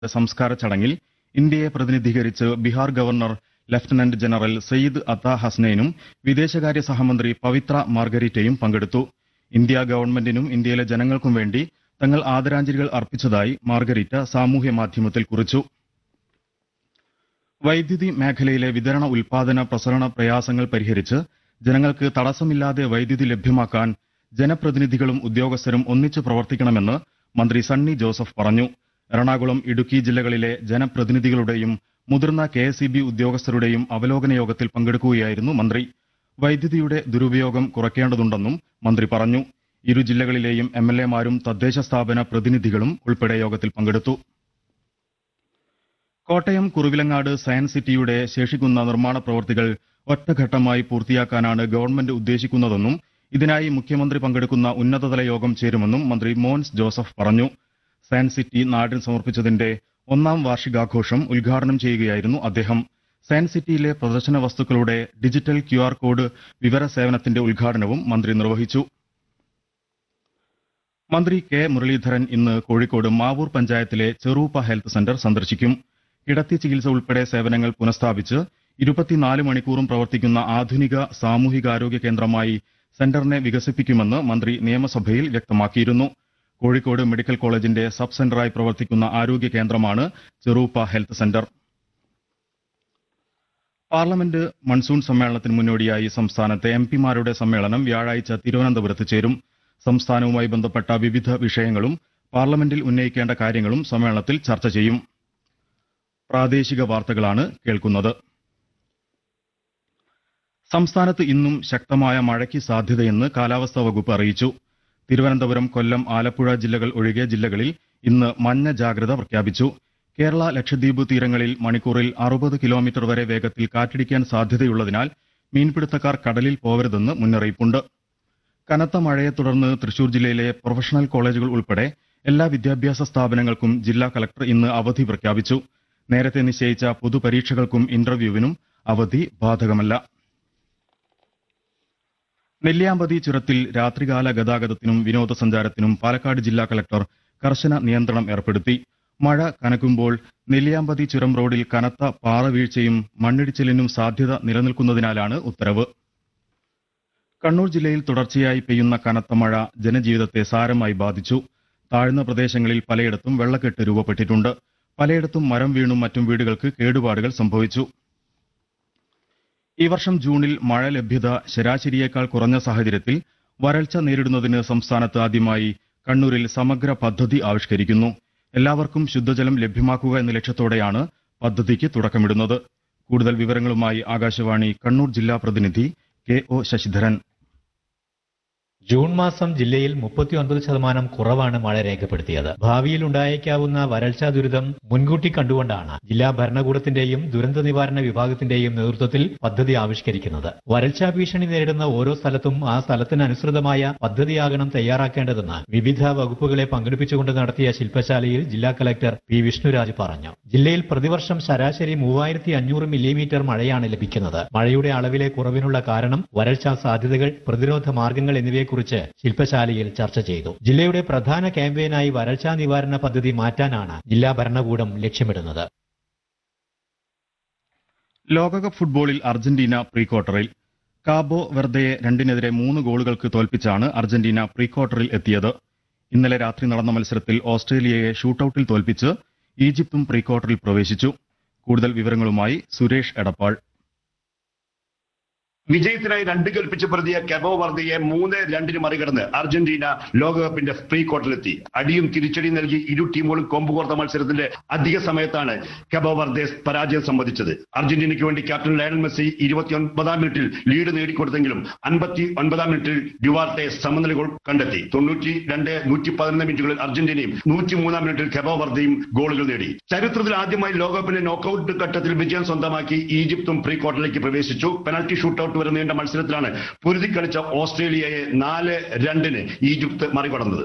സംസ്കാര ചടങ്ങിൽ ഇന്ത്യയെ പ്രതിനിധീകരിച്ച് Bihar governor lieutenant general Syed Ata ഹസ്നൈനും വിദേശകാര്യ സഹമന്ത്രി പവിത്ര മാർഗരിറ്റയും പങ്കെടുത്തു ഇന്ത്യ ഗവൺമെന്റിനും ഇന്ത്യയിലെ ജനങ്ങൾക്കും വേണ്ടി തങ്ങൾ ആദരാഞ്ജലികൾ അർപ്പിച്ചതായി മാർഗരിറ്റ സാമൂഹ്യ മാധ്യമത്തിൽ കുറിച്ചു വൈദ്യുതി മേഖലയിലെ വിതരണ ഉൽപാദന പ്രസരണ പ്രയാസങ്ങൾ പരിഹരിച്ച് ജനങ്ങൾക്ക് തടസ്സമില്ലാതെ വൈദ്യുതി ലഭ്യമാക്കാൻ ജനപ്രതിനിധികളും ഉദ്യോഗസ്ഥരും ഒന്നിച്ചു പ്രവർത്തിക്കണമെന്ന് മന്ത്രി സണ്ണി ജോസഫ് പറഞ്ഞു എറണാകുളം ഇടുക്കി ജില്ലകളിലെ ജനപ്രതിനിധികളുടെയും മുതിർന്ന കെ എസ് ഉദ്യോഗസ്ഥരുടെയും അവലോകന യോഗത്തിൽ പങ്കെടുക്കുകയായിരുന്നു മന്ത്രി വൈദ്യുതിയുടെ ദുരുപയോഗം കുറയ്ക്കേണ്ടതുണ്ടെന്നും മന്ത്രി പറഞ്ഞു ഇരു ജില്ലകളിലെയും എം എൽ എമാരും തദ്ദേശ സ്ഥാപന പ്രതിനിധികളും ഉൾപ്പെടെ യോഗത്തിൽ പങ്കെടുത്തു കോട്ടയം കുറുവിലങ്ങാട് സയൻസ് സിറ്റിയുടെ ശേഷിക്കുന്ന നിർമ്മാണ പ്രവൃത്തികൾ ഒറ്റഘട്ടമായി പൂർത്തിയാക്കാനാണ് ഗവൺമെന്റ് ഉദ്ദേശിക്കുന്നതെന്നും ഇതിനായി മുഖ്യമന്ത്രി പങ്കെടുക്കുന്ന ഉന്നതതല യോഗം ചേരുമെന്നും മന്ത്രി മോൻസ് ജോസഫ് പറഞ്ഞു സയൻസ് സിറ്റി നാടിന് സമർപ്പിച്ചതിന്റെ ഒന്നാം വാർഷികാഘോഷം ഉദ്ഘാടനം ചെയ്യുകയായിരുന്നു അദ്ദേഹം സയൻസ് സിറ്റിയിലെ പ്രദർശന വസ്തുക്കളുടെ ഡിജിറ്റൽ ക്യു ആർ കോഡ് വിവര സേവനത്തിന്റെ ഉദ്ഘാടനവും മന്ത്രി നിർവഹിച്ചു മന്ത്രി കെ മുരളീധരൻ ഇന്ന് കോഴിക്കോട് മാവൂർ പഞ്ചായത്തിലെ ചെറൂപ്പ ഹെൽത്ത് സെന്റർ സന്ദർശിക്കും കിടത്തി ചികിത്സ ഉൾപ്പെടെ സേവനങ്ങൾ പുനഃസ്ഥാപിച്ച് ഇരുപത്തിനാല് മണിക്കൂറും പ്രവർത്തിക്കുന്ന ആധുനിക സാമൂഹികാരോഗ്യ കേന്ദ്രമായി സെന്ററിനെ വികസിപ്പിക്കുമെന്ന് മന്ത്രി നിയമസഭയിൽ വ്യക്തമാക്കിയിരുന്നു കോഴിക്കോട് മെഡിക്കൽ കോളേജിന്റെ സബ് സെന്ററായി പ്രവർത്തിക്കുന്ന ആരോഗ്യ കേന്ദ്രമാണ് Cheruppa health centre parliament monsoon സമ്മേളനത്തിന് മുന്നോടിയായി സംസ്ഥാനത്തെ എം പിമാരുടെ സമ്മേളനം വ്യാഴാഴ്ച തിരുവനന്തപുരത്ത് ചേരും സംസ്ഥാനവുമായി ബന്ധപ്പെട്ട വിവിധ വിഷയങ്ങളും പാർലമെന്റിൽ ഉന്നയിക്കേണ്ട കാര്യങ്ങളും സമ്മേളനത്തിൽ ചർച്ച ചെയ്യും പ്രാദേശിക വാർത്തകളാണ് കേൾക്കുന്നത് സംസ്ഥാനത്ത് ഇന്നും ശക്തമായ മഴയ്ക്ക് സാധ്യതയെന്ന് കാലാവസ്ഥാ വകുപ്പ് അറിയിച്ചു തിരുവനന്തപുരം കൊല്ലം ആലപ്പുഴ ജില്ലകൾ ഒഴികെ ജില്ലകളിൽ ഇന്ന് മഞ്ഞ ജാഗ്രത പ്രഖ്യാപിച്ചു കേരള ലക്ഷദ്വീപ് തീരങ്ങളിൽ മണിക്കൂറിൽ അറുപത് കിലോമീറ്റർ വരെ വേഗത്തിൽ കാറ്റിടിക്കാൻ സാധ്യതയുള്ളതിനാൽ മീൻപിടുത്തക്കാർ കടലിൽ പോവരുതെന്ന് മുന്നറിയിപ്പുണ്ട് കനത്ത മഴയെ തുടർന്ന് തൃശൂർ ജില്ലയിലെ പ്രൊഫഷണൽ കോളേജുകൾ ഉൾപ്പെടെ എല്ലാ വിദ്യാഭ്യാസ സ്ഥാപനങ്ങൾക്കും ജില്ലാ കളക്ടർ ഇന്ന് അവധി പ്രഖ്യാപിച്ചു നേരത്തെ നിശ്ചയിച്ച പൊതുപരീക്ഷകൾക്കും ഇന്റർവ്യൂവിനും അവധി ബാധകമല്ല നെല്ലിയാമ്പതി ചുരത്തിൽ രാത്രികാല ഗതാഗതത്തിനും വിനോദസഞ്ചാരത്തിനും പാലക്കാട് ജില്ലാ കളക്ടർ കർശന നിയന്ത്രണം ഏർപ്പെടുത്തി മഴ കനക്കുമ്പോൾ നെല്ലിയാമ്പതി ചുരം റോഡിൽ കനത്ത പാറവീഴ്ചയും മണ്ണിടിച്ചിലിനും സാധ്യത നിലനിൽക്കുന്നതിനാലാണ് ഉത്തരവ് കണ്ണൂർ ജില്ലയിൽ തുടർച്ചയായി പെയ്യുന്ന കനത്ത മഴ ജനജീവിതത്തെ സാരമായി ബാധിച്ചു താഴ്ന്ന പ്രദേശങ്ങളിൽ പലയിടത്തും വെള്ളക്കെട്ട് രൂപപ്പെട്ടിട്ടുണ്ട് പലയിടത്തും മരം വീണും മറ്റും വീടുകൾക്ക് കേടുപാടുകൾ സംഭവിച്ചു ഈ വർഷം ജൂണിൽ മഴ ലഭ്യത ശരാശരിയേക്കാൾ കുറഞ്ഞ സാഹചര്യത്തിൽ വരൾച്ച നേരിടുന്നതിന് സംസ്ഥാനത്ത് ആദ്യമായി കണ്ണൂരിൽ സമഗ്ര പദ്ധതി ആവിഷ്കരിക്കുന്നു എല്ലാവർക്കും ശുദ്ധജലം ലഭ്യമാക്കുക എന്ന ലക്ഷ്യത്തോടെയാണ് പദ്ധതിക്ക് തുടക്കമിടുന്നത് കൂടുതൽ വിവരങ്ങളുമായി ആകാശവാണി കണ്ണൂർ ജില്ലാ പ്രതിനിധി കെ ഒ ശശിധരൻ ജൂൺ മാസം ജില്ലയിൽ മുപ്പത്തിയൊൻപത് ശതമാനം കുറവാണ് മഴ രേഖപ്പെടുത്തിയത് ഭാവിയിൽ ഉണ്ടായേക്കാവുന്ന വരൾച്ചാ ദുരിതം മുൻകൂട്ടി കണ്ടുകൊണ്ടാണ് ജില്ലാ ഭരണകൂടത്തിന്റെയും ദുരന്ത നിവാരണ വിഭാഗത്തിന്റെയും നേതൃത്വത്തിൽ പദ്ധതി ആവിഷ്കരിക്കുന്നത് വരൾച്ചാ ഭീഷണി നേരിടുന്ന ഓരോ സ്ഥലത്തും ആ സ്ഥലത്തിനനുസൃതമായ പദ്ധതിയാകണം തയ്യാറാക്കേണ്ടതെന്ന് വിവിധ വകുപ്പുകളെ പങ്കെടുപ്പിച്ചുകൊണ്ട് നടത്തിയ ശില്പശാലയിൽ ജില്ലാ കലക്ടർ പി വിഷ്ണുരാജ് പറഞ്ഞു ജില്ലയിൽ പ്രതിവർഷം ശരാശരി മൂവായിരത്തി അഞ്ഞൂറ് മില്ലിമീറ്റർ മഴയാണ് ലഭിക്കുന്നത് മഴയുടെ അളവിലെ കുറവിനുള്ള കാരണം വരൾച്ചാ സാധ്യതകൾ പ്രതിരോധ മാർഗങ്ങൾ എന്നിവയെക്കുറിച്ച് ശില്പശാലയിൽ ചർച്ച ചെയ്തു ജില്ലയുടെ പ്രധാന ക്യാമ്പയിനായി വരൾച്ചാ നിവാരണ പദ്ധതി മാറ്റാനാണ് ജില്ലാ ഭരണകൂടം ലക്ഷ്യമിടുന്നത് ലോകകപ്പ് ഫുട്ബോളിൽ അർജന്റീന പ്രീ ക്വാർട്ടറിൽ കാബോ വെർദയെ രണ്ടിനെതിരെ മൂന്ന് ഗോളുകൾക്ക് തോൽപ്പിച്ചാണ് അർജന്റീന പ്രീ ക്വാർട്ടറിൽ എത്തിയത് ഇന്നലെ രാത്രി നടന്ന മത്സരത്തിൽ ഓസ്ട്രേലിയയെ ഷൂട്ടൌട്ടിൽ തോൽപ്പിച്ച് ഈജിപ്തും പ്രീ ക്വാർട്ടറിൽ പ്രവേശിച്ചു കൂടുതൽ വിവരങ്ങളുമായി സുരേഷ് എടപ്പാൾ വിജയത്തിനായി രണ്ട് കൽപ്പിച്ച് പ്രതിയ കെബോ വർദ്ധയെ മൂന്ന് രണ്ടിന് മറികടന്ന് അർജന്റീന ലോകകപ്പിന്റെ പ്രീ ക്വാർട്ടറിലെത്തി അടിയും തിരിച്ചടിയും നൽകി ഇരു ടീമുകളും കൊമ്പ് കോർത്ത മത്സരത്തിന്റെ അധിക സമയത്താണ് കെബോ വർദ്ദേ പരാജയം സംബന്ധിച്ചത് അർജന്റീനയ്ക്ക് വേണ്ടി ക്യാപ്റ്റൻ ലയണൽ മെസ്സി ഇരുപത്തിയൊൻപതാം മിനിറ്റിൽ ലീഡ് നേടിക്കൊടുത്തെങ്കിലും അൻപത്തി ഒൻപതാം മിനിറ്റിൽ ഡ്യുവാർട്ടെ സമനില ഗോൾ കണ്ടെത്തി തൊണ്ണൂറ്റി രണ്ട് നൂറ്റി പതിനൊന്ന് മിനിറ്റുകളിൽ അർജന്റീനയും നൂറ്റി മൂന്നാം മിനിറ്റിൽ കെബോ വർദ്ധയും ഗോളുകൾ നേടി ചരിത്രത്തിൽ ആദ്യമായി ലോകകപ്പിന്റെ നോക്കൌട്ട് ഘട്ടത്തിൽ വിജയം സ്വന്തമാക്കി ഈജിപ്തും പ്രീ ക്വാർട്ടറിലേക്ക് പ്രവേശിച്ചു പെനൽറ്റി ഷൂട്ടൌട്ട് വരെ നീണ്ട മത്സരത്തിലാണ് പൊരുതി കളിച്ച ഓസ്ട്രേലിയയെ നാല് രണ്ടിന് ഈജിപ്ത് മറികടന്നത്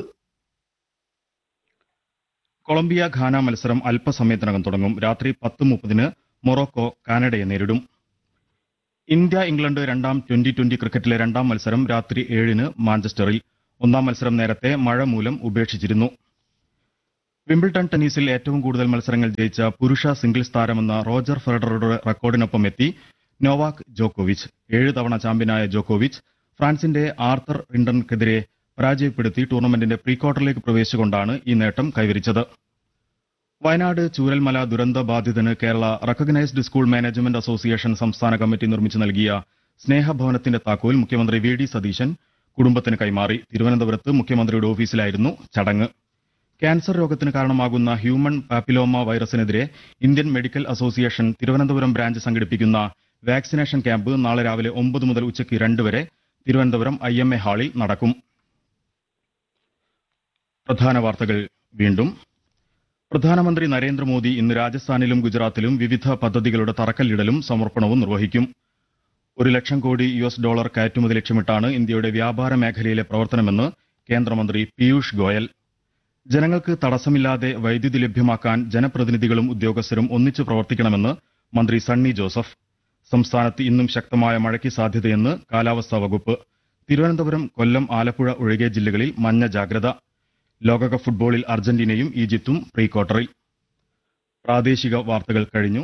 കൊളംബിയ ഘാന മത്സരം അല്പസമയത്തിനകം തുടങ്ങും രാത്രി പത്ത് മുപ്പതിന് മൊറോക്കോ കാനഡയെ നേരിടും ഇന്ത്യ ഇംഗ്ലണ്ട് രണ്ടാം ട്വന്റി ട്വന്റി ക്രിക്കറ്റിലെ രണ്ടാം മത്സരം രാത്രി ഏഴിന് മാഞ്ചസ്റ്ററിൽ ഒന്നാം മത്സരം നേരത്തെ മഴ മൂലം ഉപേക്ഷിച്ചിരുന്നു വിംബിൾട്ടൺ ടെന്നീസിൽ ഏറ്റവും കൂടുതൽ മത്സരങ്ങൾ ജയിച്ച പുരുഷ സിംഗിൾസ് താരമെന്ന റോജർ ഫെഡററുടെ റെക്കോർഡിനൊപ്പം എത്തി നോവാക് ജോക്കോവിച്ച് ഏഴ് തവണ ചാമ്പ്യനായ ജോക്കോവിച്ച് ഫ്രാൻസിന്റെ ആർത്തർ റിണ്ടറിനെതിരെ പരാജയപ്പെടുത്തി ടൂർണമെന്റിന്റെ പ്രീ ക്വാർട്ടറിലേക്ക് പ്രവേശിച്ചുകൊണ്ടാണ് ഈ നേട്ടം കൈവരിച്ചത് വയനാട് ചൂരൽമല ദുരന്ത ബാധിതന് Kerala recognised school management association സംസ്ഥാന കമ്മിറ്റി നിർമ്മിച്ചു നൽകിയ സ്നേഹഭവനത്തിന്റെ താക്കോൽ മുഖ്യമന്ത്രി വി ഡി സതീശൻ കുടുംബത്തിന് കൈമാറി തിരുവനന്തപുരത്ത് മുഖ്യമന്ത്രിയുടെ ഓഫീസിലായിരുന്നു ചടങ്ങ് ക്യാൻസർ രോഗത്തിന് കാരണമാകുന്ന ഹ്യൂമൺ പാപ്പിലോമ വൈറസിനെതിരെ Indian medical association Thiruvananthapuram branch സംഘടിപ്പിക്കുന്ന വാക്സിനേഷൻ ക്യാമ്പ് നാളെ രാവിലെ ഒമ്പത് മുതൽ ഉച്ചയ്ക്ക് രണ്ട് വരെ തിരുവനന്തപുരം ഐ എം എ ഹാളിൽ നടക്കും പ്രധാന വാർത്തകൾ വീണ്ടും പ്രധാനമന്ത്രി നരേന്ദ്രമോദി ഇന്ന് രാജസ്ഥാനിലും ഗുജറാത്തിലും വിവിധ പദ്ധതികളുടെ തറക്കല്ലിടലും സമർപ്പണവും നിർവഹിക്കും ഒരു ലക്ഷം കോടി യു എസ് ഡോളർ കയറ്റുമതി ലക്ഷ്യമിട്ടാണ് ഇന്ത്യയുടെ വ്യാപാര മേഖലയിലെ പ്രവർത്തനമെന്ന് കേന്ദ്രമന്ത്രി പീയൂഷ് ഗോയൽ ജനങ്ങൾക്ക് തടസ്സമില്ലാതെ വൈദ്യുതി ലഭ്യമാക്കാൻ ജനപ്രതിനിധികളും ഉദ്യോഗസ്ഥരും ഒന്നിച്ചു പ്രവർത്തിക്കണമെന്ന് മന്ത്രി സണ്ണി ജോസഫ് സംസ്ഥാനത്ത് ഇന്നും ശക്തമായ മഴയ്ക്ക് സാധ്യതയെന്ന് കാലാവസ്ഥാ വകുപ്പ് തിരുവനന്തപുരം കൊല്ലം ആലപ്പുഴ ഒഴികെ ജില്ലകളിൽ മഞ്ഞ ജാഗ്രത ലോകകപ്പ് ഫുട്ബോളിൽ അർജന്റീനയും ഈജിപ്തും പ്രീ ക്വാർട്ടറിൽ പ്രാദേശിക വാർത്തകൾ കഴിഞ്ഞു